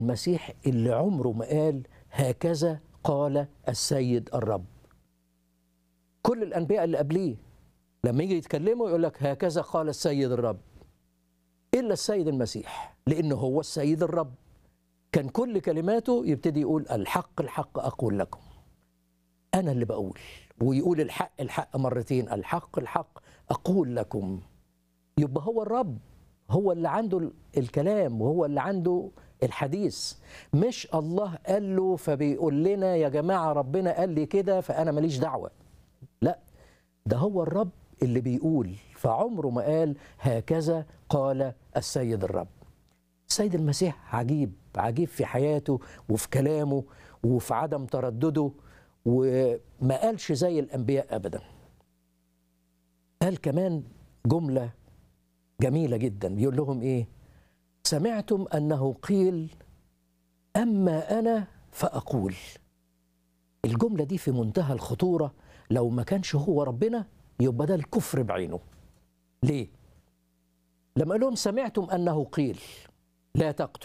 المسيح اللي عمره ما قال هكذا قال السيد الرب كل الانبياء اللي قبليه لما يجي يتكلموا يقول لك هكذا قال السيد الرب الا السيد المسيح لانه هو السيد الرب كان كل كلماته يبتدي يقول الحق الحق اقول لكم انا اللي بقول ويقول الحق الحق مرتين الحق الحق اقول لكم يبقى هو الرب هو اللي عنده الكلام وهو اللي عنده الحديث مش الله قال له فبيقول لنا يا جماعه ربنا قال لي كده فانا ماليش دعوه لا ده هو الرب اللي بيقول فعمره ما قال هكذا قال السيد الرب السيد المسيح عجيب عجيب في حياته وفي كلامه وفي عدم تردده وما قالش زي الانبياء ابدا قال كمان جمله جميله جدا بيقول لهم ايه سمعتم انه قيل اما انا فاقول الجمله دي في منتهى الخطوره لو ما كانش هو ربنا يبقى ده الكفر بعينه ليه لما قال لهم سمعتم انه قيل لا تقتل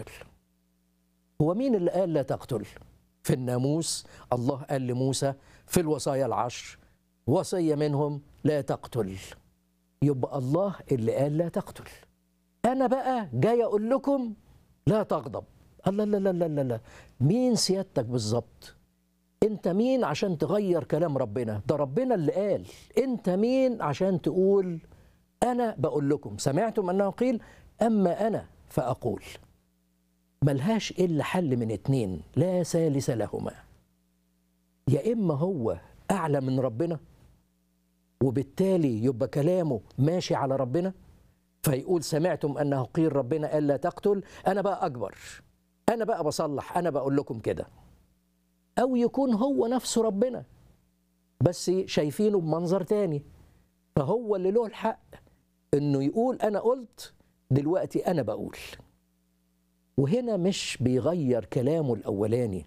هو مين اللي قال لا تقتل في الناموس الله قال لموسى في الوصايا العشر وصيه منهم لا تقتل يبقى الله اللي قال لا تقتل انا بقى جاي اقول لكم لا تغضب الله لا لا لا لا لا مين سيادتك بالظبط انت مين عشان تغير كلام ربنا ده ربنا اللي قال انت مين عشان تقول انا بقول لكم سمعتم انه قيل اما انا فاقول ملهاش الا حل من اتنين لا ثالث لهما يا اما هو اعلى من ربنا وبالتالي يبقى كلامه ماشي على ربنا فيقول سمعتم انه قيل ربنا قال لا تقتل انا بقى اكبر انا بقى بصلح انا بقول لكم كده او يكون هو نفسه ربنا بس شايفينه بمنظر تاني فهو اللي له الحق انه يقول انا قلت دلوقتي انا بقول وهنا مش بيغير كلامه الاولاني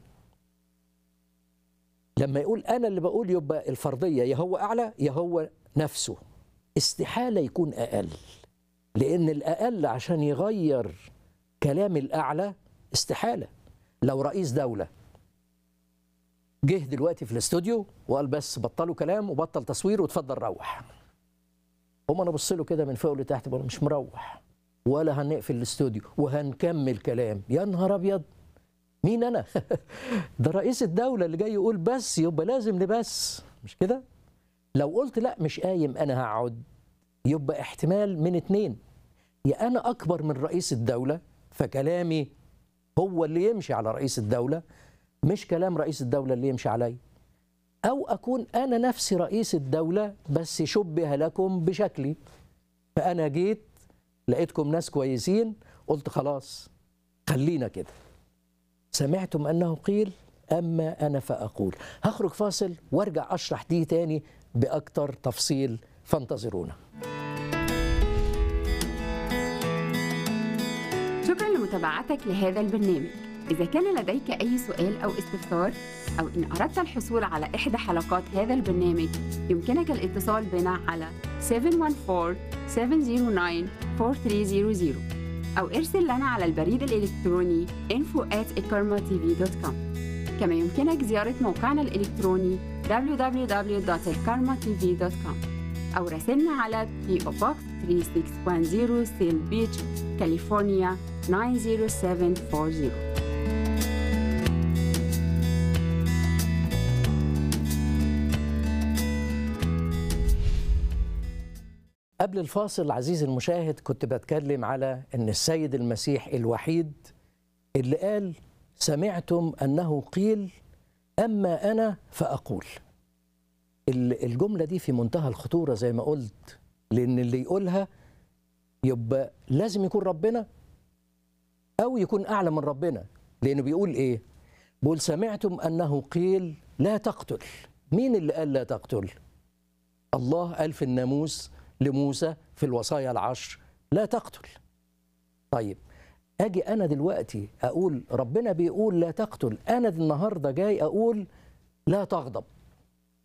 لما يقول انا اللي بقول يبقى الفرضيه يا هو اعلى يا هو نفسه استحاله يكون اقل لان الاقل عشان يغير كلام الاعلى استحاله لو رئيس دوله جه دلوقتي في الاستوديو وقال بس بطلوا كلام وبطل تصوير وتفضل روح هم انا بص له كده من فوق لتحت بقول مش مروح ولا هنقفل الاستوديو وهنكمل كلام يا نهار ابيض مين انا ده رئيس الدوله اللي جاي يقول بس يبقى لازم نبس مش كده لو قلت لا مش قايم انا هقعد يبقى احتمال من اتنين يا انا اكبر من رئيس الدوله فكلامي هو اللي يمشي على رئيس الدوله مش كلام رئيس الدوله اللي يمشي علي او اكون انا نفسي رئيس الدوله بس شبه لكم بشكلي فانا جيت لقيتكم ناس كويسين قلت خلاص خلينا كده سمعتم انه قيل اما انا فاقول هخرج فاصل وارجع اشرح دي تاني باكتر تفصيل فانتظرونا شكرا لمتابعتك لهذا البرنامج إذا كان لديك أي سؤال أو استفسار أو إن أردت الحصول على إحدى حلقات هذا البرنامج يمكنك الاتصال بنا على 714-709-4300 أو ارسل لنا على البريد الإلكتروني info at كما يمكنك زيارة موقعنا الإلكتروني www.elkarmatv.com أو راسلنا على PO Box 3610 سيل بيتش كاليفورنيا 90740 قبل الفاصل عزيزي المشاهد كنت بتكلم على ان السيد المسيح الوحيد اللي قال سمعتم انه قيل اما انا فاقول الجمله دي في منتهى الخطوره زي ما قلت لان اللي يقولها يبقى لازم يكون ربنا او يكون اعلى من ربنا لانه بيقول ايه بيقول سمعتم انه قيل لا تقتل مين اللي قال لا تقتل الله قال في الناموس لموسى في الوصايا العشر لا تقتل طيب اجي انا دلوقتي اقول ربنا بيقول لا تقتل انا النهارده جاي اقول لا تغضب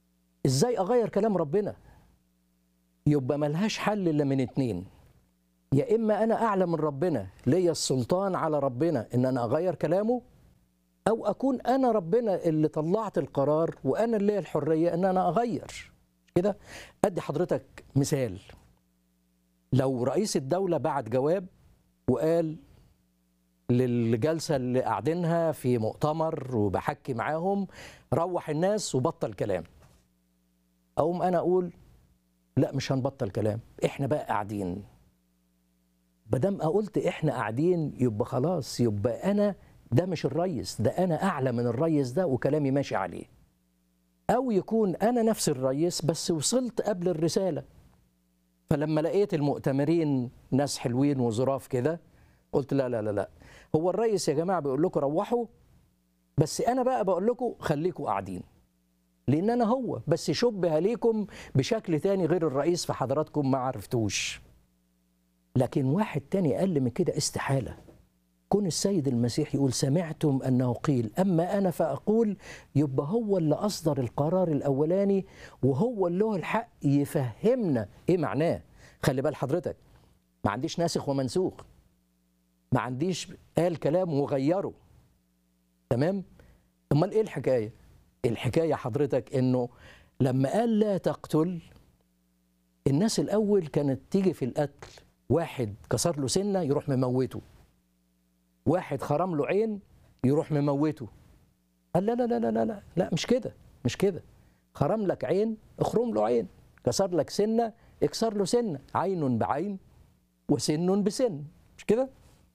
ازاي اغير كلام ربنا يبقى ملهاش حل الا من اتنين يا اما انا اعلى من ربنا ليا السلطان على ربنا ان انا اغير كلامه او اكون انا ربنا اللي طلعت القرار وانا اللي ليا الحريه ان انا اغير كده ادي حضرتك مثال لو رئيس الدوله بعت جواب وقال للجلسه اللي قاعدينها في مؤتمر وبحكي معاهم روح الناس وبطل كلام اقوم انا اقول لا مش هنبطل كلام احنا بقى قاعدين بدام قلت احنا قاعدين يبقى خلاص يبقى انا ده مش الريس ده انا اعلى من الريس ده وكلامي ماشي عليه او يكون انا نفس الريس بس وصلت قبل الرساله فلما لقيت المؤتمرين ناس حلوين وظراف كده قلت لا لا لا لا هو الريس يا جماعه بيقول لكم روحوا بس انا بقى بقول لكم خليكم قاعدين لان انا هو بس شبه ليكم بشكل تاني غير الرئيس فحضراتكم ما عرفتوش لكن واحد تاني قال من كده استحاله كون السيد المسيح يقول سمعتم انه قيل اما انا فاقول يبقى هو اللي اصدر القرار الاولاني وهو اللي له الحق يفهمنا ايه معناه خلي بال حضرتك ما عنديش ناسخ ومنسوخ ما عنديش قال كلام وغيره تمام امال ايه الحكايه الحكايه حضرتك انه لما قال لا تقتل الناس الاول كانت تيجي في القتل واحد كسر له سنه يروح مموته واحد خرم له عين يروح مموته قال لا لا لا لا لا لا, لا مش كده مش كده خرم لك عين اخرم له عين كسر لك سنه اكسر له سنه عين بعين وسن بسن مش كده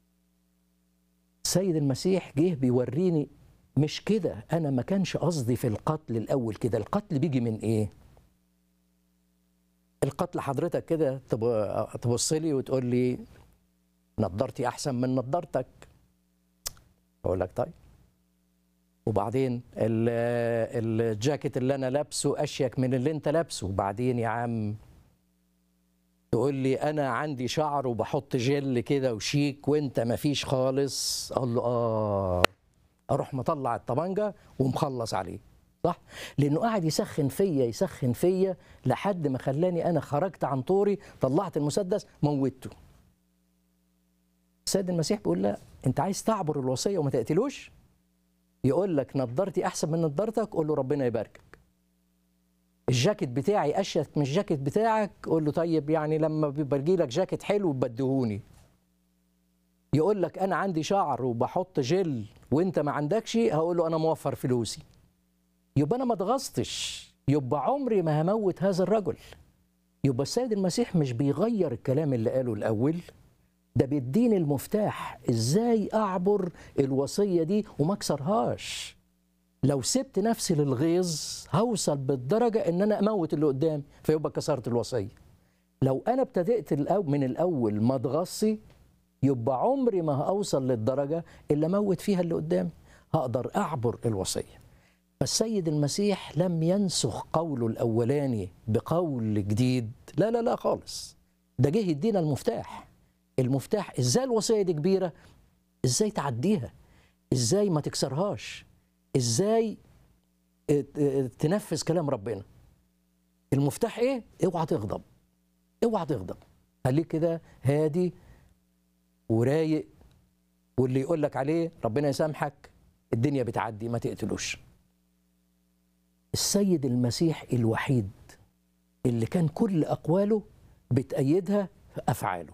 السيد المسيح جه بيوريني مش كده انا ما كانش قصدي في القتل الاول كده القتل بيجي من ايه القتل حضرتك كده تبص لي وتقول لي نضارتي احسن من نضارتك اقول لك طيب وبعدين الجاكيت اللي انا لابسه اشيك من اللي انت لابسه وبعدين يا عم تقول لي انا عندي شعر وبحط جل كده وشيك وانت ما فيش خالص اقول له اه اروح مطلع الطبنجه ومخلص عليه صح لانه قاعد يسخن فيا يسخن فيا لحد ما خلاني انا خرجت عن طوري طلعت المسدس موتته السيد المسيح بيقول لا انت عايز تعبر الوصيه وما تقتلوش يقول لك نضارتي احسن من نضارتك قول له ربنا يباركك الجاكيت بتاعي اشيك من الجاكيت بتاعك قول له طيب يعني لما بيبقى لك جاكيت حلو بدهوني يقول لك انا عندي شعر وبحط جل وانت ما عندكش هقول له انا موفر فلوسي يبقى انا ما اتغصتش يبقى عمري ما هموت هذا الرجل يبقى السيد المسيح مش بيغير الكلام اللي قاله الاول ده بيديني المفتاح ازاي اعبر الوصيه دي وما اكسرهاش لو سبت نفسي للغيظ هوصل بالدرجه ان انا اموت اللي قدامي فيبقى كسرت الوصيه لو انا ابتدأت من الاول ما اتغصي يبقى عمري ما هوصل للدرجه اللي اموت فيها اللي قدامي هقدر اعبر الوصيه فالسيد المسيح لم ينسخ قوله الاولاني بقول جديد لا لا لا خالص ده جه يدينا المفتاح المفتاح ازاي الوصيه دي كبيره ازاي تعديها ازاي ما تكسرهاش ازاي تنفذ كلام ربنا المفتاح ايه اوعى تغضب اوعى تغضب خليك كده هادي ورايق واللي يقول لك عليه ربنا يسامحك الدنيا بتعدي ما تقتلوش السيد المسيح الوحيد اللي كان كل اقواله بتأيدها افعاله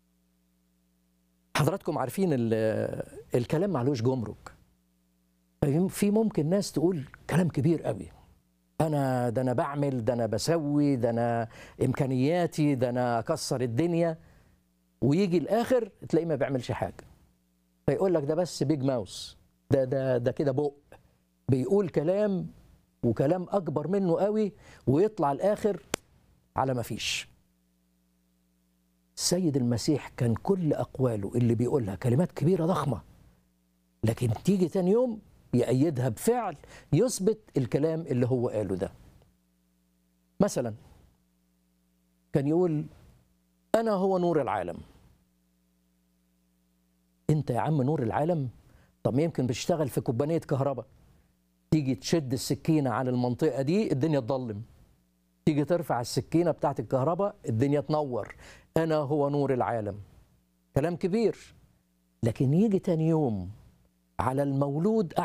حضراتكم عارفين الكلام معلوش جمرك في ممكن ناس تقول كلام كبير قوي انا ده انا بعمل ده انا بسوي ده انا امكانياتي ده انا اكسر الدنيا ويجي الاخر تلاقيه ما بيعملش حاجه فيقول لك ده بس بيج ماوس ده ده ده كده بق بيقول كلام وكلام اكبر منه قوي ويطلع الاخر على ما فيش السيد المسيح كان كل اقواله اللي بيقولها كلمات كبيره ضخمه لكن تيجي تاني يوم يأيدها بفعل يثبت الكلام اللي هو قاله ده مثلا كان يقول أنا هو نور العالم أنت يا عم نور العالم طب ما يمكن بتشتغل في كوبانية كهرباء تيجي تشد السكينة عن المنطقة دي الدنيا تضلم تيجي ترفع السكينة بتاعت الكهرباء الدنيا تنور أنا هو نور العالم كلام كبير لكن يجي تاني يوم على المولود